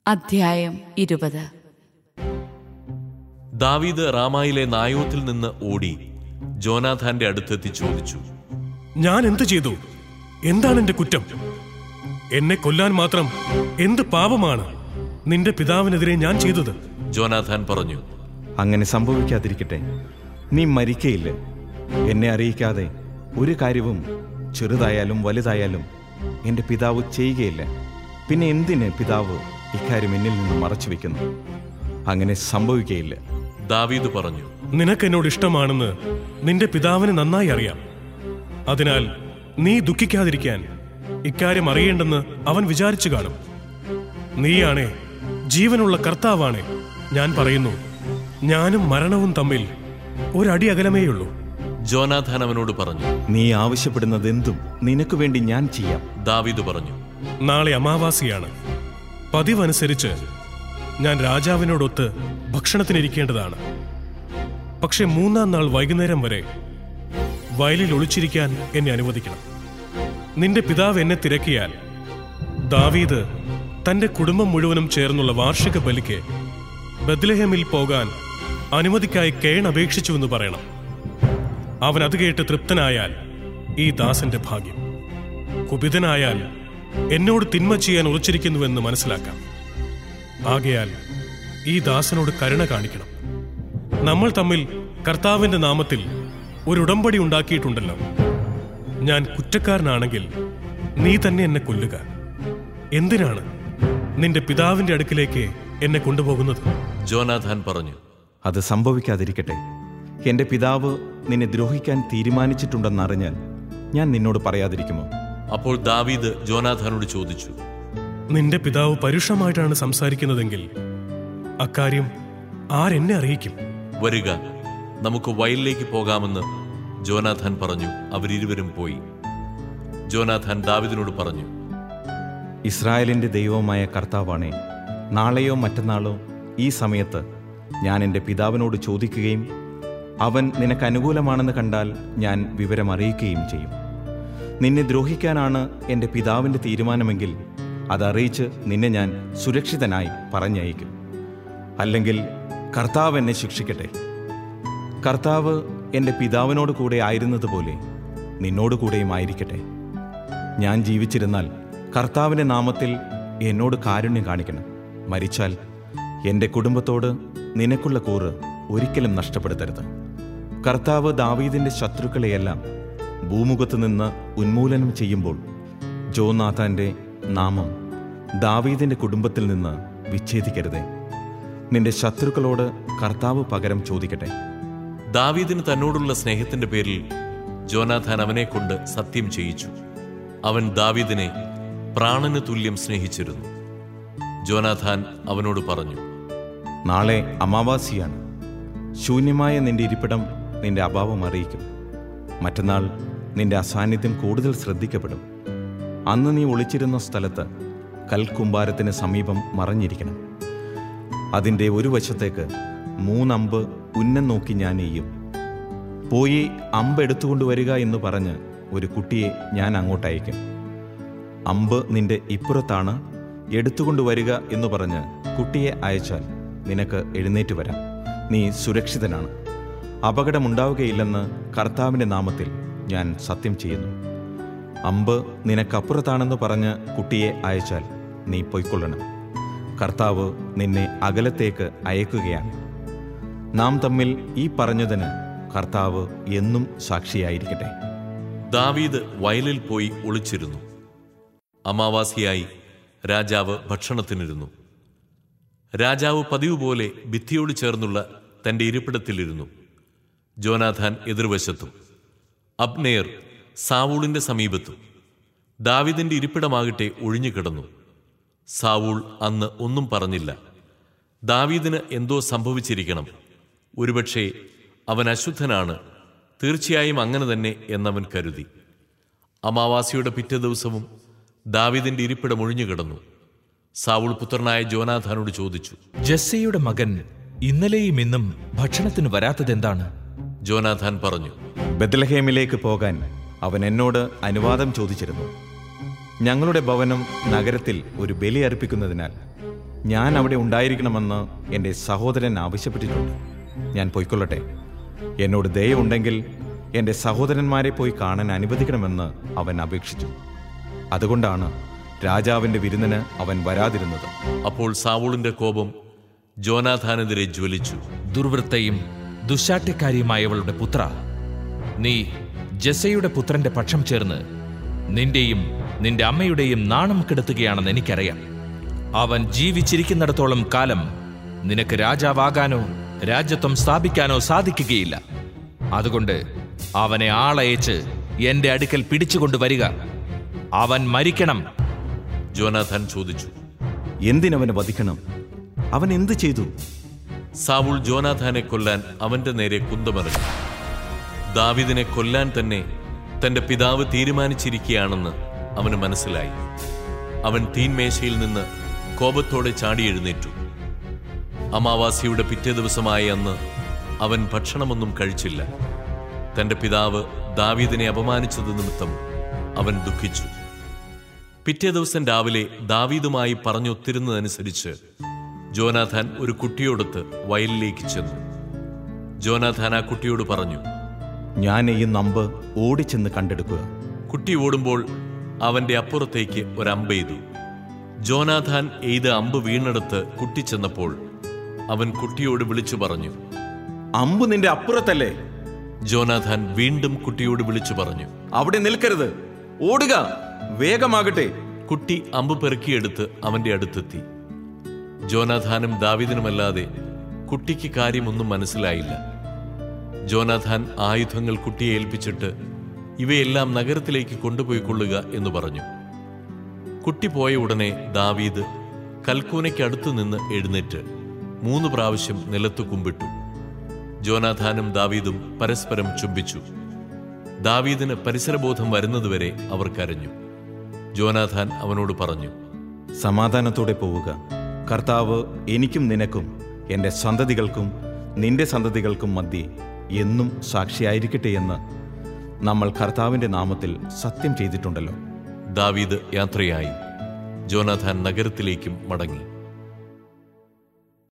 അധ്യായം ഇരുപത് ദാവീദ് റാമായിലെ നായോത്തിൽ നിന്ന് ഓടി ജോനാഥാന്റെ അടുത്തെത്തി ചോദിച്ചു ഞാൻ എന്ത് ചെയ്തു എന്താണ് എന്റെ കുറ്റം എന്നെ കൊല്ലാൻ മാത്രം എന്ത് പാപമാണ് നിന്റെ പിതാവിനെതിരെ ഞാൻ ചെയ്തത് ജോനാഥാൻ പറഞ്ഞു അങ്ങനെ സംഭവിക്കാതിരിക്കട്ടെ നീ മരിക്കയില്ല എന്നെ അറിയിക്കാതെ ഒരു കാര്യവും ചെറുതായാലും വലുതായാലും എൻ്റെ പിതാവ് ചെയ്യുകയില്ല പിന്നെ എന്തിന് പിതാവ് ഇക്കാര്യം എന്നിൽ നിന്ന് മറച്ചു വെക്കുന്നു അങ്ങനെ സംഭവിക്കുകയില്ല ദാവീദ് പറഞ്ഞു നിനക്ക് എന്നോട് ഇഷ്ടമാണെന്ന് നിന്റെ പിതാവിന് നന്നായി അറിയാം അതിനാൽ നീ ദുഃഖിക്കാതിരിക്കാൻ ഇക്കാര്യം അറിയേണ്ടെന്ന് അവൻ വിചാരിച്ചു കാണും നീയാണേ ജീവനുള്ള കർത്താവാണേ ഞാൻ പറയുന്നു ഞാനും മരണവും തമ്മിൽ ഒരടി അകലമേയുള്ളൂ ജോനാഥാൻ അവനോട് പറഞ്ഞു നീ ആവശ്യപ്പെടുന്നതെന്തും നിനക്ക് വേണ്ടി ഞാൻ ചെയ്യാം ദാവീദ് പറഞ്ഞു നാളെ അമാവാസിയാണ് പതിവനുസരിച്ച് ഞാൻ രാജാവിനോടൊത്ത് ഭക്ഷണത്തിനിരിക്കേണ്ടതാണ് പക്ഷെ മൂന്നാം നാൾ വൈകുന്നേരം വരെ വയലിൽ ഒളിച്ചിരിക്കാൻ എന്നെ അനുവദിക്കണം നിന്റെ പിതാവ് എന്നെ തിരക്കിയാൽ ദാവീദ് തന്റെ കുടുംബം മുഴുവനും ചേർന്നുള്ള വാർഷിക ബലിക്ക് ബദ്ലഹേമിൽ പോകാൻ അനുമതിക്കായി കേൺ അപേക്ഷിച്ചുവെന്ന് പറയണം അവൻ അത് കേട്ട് തൃപ്തനായാൽ ഈ ദാസന്റെ ഭാഗ്യം കുപിതനായാൽ എന്നോട് തിന്മ ചെയ്യാൻ ഉറച്ചിരിക്കുന്നുവെന്ന് മനസ്സിലാക്കാം ആകയാൽ ഈ ദാസനോട് കരുണ കാണിക്കണം നമ്മൾ തമ്മിൽ കർത്താവിന്റെ നാമത്തിൽ ഒരു ഉടമ്പടി ഉണ്ടാക്കിയിട്ടുണ്ടല്ലോ ഞാൻ കുറ്റക്കാരനാണെങ്കിൽ നീ തന്നെ എന്നെ കൊല്ലുക എന്തിനാണ് നിന്റെ പിതാവിന്റെ അടുക്കിലേക്ക് എന്നെ കൊണ്ടുപോകുന്നത് ജോനാഥാൻ പറഞ്ഞു അത് സംഭവിക്കാതിരിക്കട്ടെ എൻ്റെ പിതാവ് നിന്നെ ദ്രോഹിക്കാൻ തീരുമാനിച്ചിട്ടുണ്ടെന്നറിഞ്ഞാൽ ഞാൻ നിന്നോട് പറയാതിരിക്കുമോ അപ്പോൾ ദാവീദ് ജോനാഥാനോട് ചോദിച്ചു നിന്റെ പിതാവ് പരുഷമായിട്ടാണ് സംസാരിക്കുന്നതെങ്കിൽ അക്കാര്യം ആരെന്നെ അറിയിക്കും വരിക നമുക്ക് വയലിലേക്ക് പോകാമെന്ന് ജോനാഥാൻ പറഞ്ഞു അവരിരുവരും പോയി ജോനാഥാൻ ദാവീദിനോട് പറഞ്ഞു ഇസ്രായേലിൻ്റെ ദൈവമായ കർത്താവാണേ നാളെയോ മറ്റന്നാളോ ഈ സമയത്ത് ഞാൻ എൻ്റെ പിതാവിനോട് ചോദിക്കുകയും അവൻ നിനക്ക് അനുകൂലമാണെന്ന് കണ്ടാൽ ഞാൻ വിവരം അറിയിക്കുകയും ചെയ്യും നിന്നെ ദ്രോഹിക്കാനാണ് എൻ്റെ പിതാവിൻ്റെ തീരുമാനമെങ്കിൽ അതറിയിച്ച് നിന്നെ ഞാൻ സുരക്ഷിതനായി പറഞ്ഞയക്കും അല്ലെങ്കിൽ കർത്താവ് എന്നെ ശിക്ഷിക്കട്ടെ കർത്താവ് എൻ്റെ പിതാവിനോട് കൂടെ ആയിരുന്നതുപോലെ നിന്നോട് കൂടെയും ആയിരിക്കട്ടെ ഞാൻ ജീവിച്ചിരുന്നാൽ കർത്താവിൻ്റെ നാമത്തിൽ എന്നോട് കാരുണ്യം കാണിക്കണം മരിച്ചാൽ എൻ്റെ കുടുംബത്തോട് നിനക്കുള്ള കൂറ് ഒരിക്കലും നഷ്ടപ്പെടുത്തരുത് കർത്താവ് ദാവീദിൻ്റെ ശത്രുക്കളെയെല്ലാം ഭൂമുഖത്ത് നിന്ന് ഉന്മൂലനം ചെയ്യുമ്പോൾ ജോനാഥാന്റെ നാമം ദാവീദിൻ്റെ കുടുംബത്തിൽ നിന്ന് വിച്ഛേദിക്കരുതേ നിന്റെ ശത്രുക്കളോട് കർത്താവ് പകരം ചോദിക്കട്ടെ ദാവീദിന് തന്നോടുള്ള സ്നേഹത്തിന്റെ പേരിൽ ജോനാഥാൻ അവനെ കൊണ്ട് സത്യം ചെയ്യിച്ചു അവൻ ദാവീദിനെ പ്രാണന് തുല്യം സ്നേഹിച്ചിരുന്നു ജോനാഥാൻ അവനോട് പറഞ്ഞു നാളെ അമാവാസിയാണ് ശൂന്യമായ നിന്റെ ഇരിപ്പിടം നിന്റെ അഭാവം അറിയിക്കും മറ്റന്നാൾ നിന്റെ അസാന്നിധ്യം കൂടുതൽ ശ്രദ്ധിക്കപ്പെടും അന്ന് നീ ഒളിച്ചിരുന്ന സ്ഥലത്ത് കൽക്കുമ്പാരത്തിന് സമീപം മറഞ്ഞിരിക്കണം അതിൻ്റെ ഒരു വശത്തേക്ക് മൂന്നമ്പ് ഉന്നം നോക്കി ഞാൻ എയ്യും പോയി അമ്പ് എടുത്തുകൊണ്ട് വരിക എന്ന് പറഞ്ഞ് ഒരു കുട്ടിയെ ഞാൻ അങ്ങോട്ടയക്കും അമ്പ് നിന്റെ ഇപ്പുറത്താണ് എടുത്തുകൊണ്ട് വരിക എന്ന് പറഞ്ഞ് കുട്ടിയെ അയച്ചാൽ നിനക്ക് എഴുന്നേറ്റ് വരാം നീ സുരക്ഷിതനാണ് അപകടമുണ്ടാവുകയില്ലെന്ന് കർത്താവിൻ്റെ നാമത്തിൽ ഞാൻ സത്യം ചെയ്യുന്നു അമ്പ് നിനക്കപ്പുറത്താണെന്ന് പറഞ്ഞ് കുട്ടിയെ അയച്ചാൽ നീ പൊയ്ക്കൊള്ളണം കർത്താവ് നിന്നെ അകലത്തേക്ക് അയക്കുകയാണ് നാം തമ്മിൽ ഈ പറഞ്ഞതിന് കർത്താവ് എന്നും സാക്ഷിയായിരിക്കട്ടെ ദാവീദ് വയലിൽ പോയി ഒളിച്ചിരുന്നു അമാവാസിയായി രാജാവ് ഭക്ഷണത്തിനിരുന്നു രാജാവ് പതിവ് പോലെ ഭിത്തിയോട് ചേർന്നുള്ള തന്റെ ഇരിപ്പിടത്തിലിരുന്നു ജോനാഥാൻ എതിർവശത്തും അബ്നേർ സാവൂളിന്റെ സമീപത്തും ദാവിദിന്റെ ഇരിപ്പിടമാകട്ടെ ഒഴിഞ്ഞുകിടന്നു സാവൂൾ അന്ന് ഒന്നും പറഞ്ഞില്ല ദാവീദിന് എന്തോ സംഭവിച്ചിരിക്കണം ഒരുപക്ഷെ അവൻ അശുദ്ധനാണ് തീർച്ചയായും അങ്ങനെ തന്നെ എന്നവൻ കരുതി അമാവാസിയുടെ പിറ്റേ ദിവസവും ദാവീദിന്റെ ഇരിപ്പിടം ഒഴിഞ്ഞുകിടന്നു സാവൂൾ പുത്രനായ ജോനാഥാനോട് ചോദിച്ചു ജസ്സയുടെ മകൻ ഇന്നലെയും ഇന്നും ഭക്ഷണത്തിന് വരാത്തതെന്താണ് ജോനാഥാൻ പറഞ്ഞു ബദ്ലഹേമിലേക്ക് പോകാൻ അവൻ എന്നോട് അനുവാദം ചോദിച്ചിരുന്നു ഞങ്ങളുടെ ഭവനം നഗരത്തിൽ ഒരു ബലി അർപ്പിക്കുന്നതിനാൽ ഞാൻ അവിടെ ഉണ്ടായിരിക്കണമെന്ന് എൻ്റെ സഹോദരൻ ആവശ്യപ്പെട്ടിട്ടുണ്ട് ഞാൻ പോയിക്കൊള്ളട്ടെ എന്നോട് ദയുണ്ടെങ്കിൽ എൻ്റെ സഹോദരന്മാരെ പോയി കാണാൻ അനുവദിക്കണമെന്ന് അവൻ അപേക്ഷിച്ചു അതുകൊണ്ടാണ് രാജാവിൻ്റെ വിരുന്നിന് അവൻ വരാതിരുന്നത് അപ്പോൾ സാവൂളിന്റെ കോപം ജോനാഥാനെതിരെ ജ്വലിച്ചു ദുർവൃത്തയും ദുശാഠ്യക്കാരിയുമായവളുടെ പുത്ര നീ ജസയുടെ പുത്രന്റെ പക്ഷം ചേർന്ന് നിന്റെയും നിന്റെ അമ്മയുടെയും നാണം കെടുത്തുകയാണെന്ന് എനിക്കറിയാം അവൻ ജീവിച്ചിരിക്കുന്നിടത്തോളം കാലം നിനക്ക് രാജാവാകാനോ രാജ്യത്വം സ്ഥാപിക്കാനോ സാധിക്കുകയില്ല അതുകൊണ്ട് അവനെ ആളയച്ച് എന്റെ അടുക്കൽ പിടിച്ചുകൊണ്ടുവരിക അവൻ മരിക്കണം ജോനാഥാൻ ചോദിച്ചു എന്തിനവനെ വധിക്കണം അവൻ എന്ത് ചെയ്തു സാവൂൾ ജോനാഥാനെ കൊല്ലാൻ അവന്റെ നേരെ കുന്തമറിഞ്ഞു ദാവിദിനെ കൊല്ലാൻ തന്നെ തന്റെ പിതാവ് തീരുമാനിച്ചിരിക്കുകയാണെന്ന് അവന് മനസ്സിലായി അവൻ തീൻമേശയിൽ നിന്ന് കോപത്തോടെ ചാടി എഴുന്നേറ്റു അമാവാസിയുടെ പിറ്റേ ദിവസമായ അന്ന് അവൻ ഭക്ഷണമൊന്നും കഴിച്ചില്ല തന്റെ പിതാവ് ദാവീദിനെ അപമാനിച്ചത് നിമിത്തം അവൻ ദുഃഖിച്ചു പിറ്റേ ദിവസം രാവിലെ ദാവീദുമായി പറഞ്ഞൊത്തിരുന്നതനുസരിച്ച് ജോനാഥാൻ ഒരു കുട്ടിയോടൊത്ത് വയലിലേക്ക് ചെന്നു ജോനാഥാൻ ആ കുട്ടിയോട് പറഞ്ഞു ഞാൻ ഈ നമ്പ് ഓടിച്ചെന്ന് കണ്ടെടുക്കുക കുട്ടി ഓടുമ്പോൾ അവന്റെ അപ്പുറത്തേക്ക് ഒരമ്പെയ്തു ജോനാഥാൻ എയ്ത് അമ്പ് വീണെടുത്ത് കുട്ടി ചെന്നപ്പോൾ അവൻ കുട്ടിയോട് വിളിച്ചു പറഞ്ഞു അമ്പ് നിന്റെ അപ്പുറത്തല്ലേ ജോനാഥാൻ വീണ്ടും കുട്ടിയോട് വിളിച്ചു പറഞ്ഞു അവിടെ നിൽക്കരുത് ഓടുക വേഗമാകട്ടെ കുട്ടി അമ്പ് പെറുക്കിയെടുത്ത് അവന്റെ അടുത്തെത്തി ജോനാഥാനും ദാവിദിനുമല്ലാതെ കുട്ടിക്ക് കാര്യമൊന്നും മനസ്സിലായില്ല ജോനാഥാൻ ആയുധങ്ങൾ കുട്ടിയെ ഏൽപ്പിച്ചിട്ട് ഇവയെല്ലാം നഗരത്തിലേക്ക് കൊണ്ടുപോയിക്കൊള്ളുക എന്ന് പറഞ്ഞു കുട്ടി പോയ ഉടനെ ദാവീദ് കൽക്കൂനയ്ക്കടുത്തു നിന്ന് എഴുന്നേറ്റ് മൂന്ന് പ്രാവശ്യം നിലത്ത് കുമ്പിട്ടു ജോനാഥാനും ദാവീദും പരസ്പരം ചുംബിച്ചു ദാവീദിന് പരിസരബോധം വരുന്നതുവരെ അവർ കരഞ്ഞു ജോനാഥാൻ അവനോട് പറഞ്ഞു സമാധാനത്തോടെ പോവുക കർത്താവ് എനിക്കും നിനക്കും എൻ്റെ സന്തതികൾക്കും നിന്റെ സന്തതികൾക്കും മധ്യേ എന്നും സാക്ഷിയായിരിക്കട്ടെ എന്ന് നമ്മൾ കർത്താവിൻ്റെ നാമത്തിൽ സത്യം ചെയ്തിട്ടുണ്ടല്ലോ ദാവീദ് യാത്രയായി ജോനാഥാൻ നഗരത്തിലേക്കും മടങ്ങി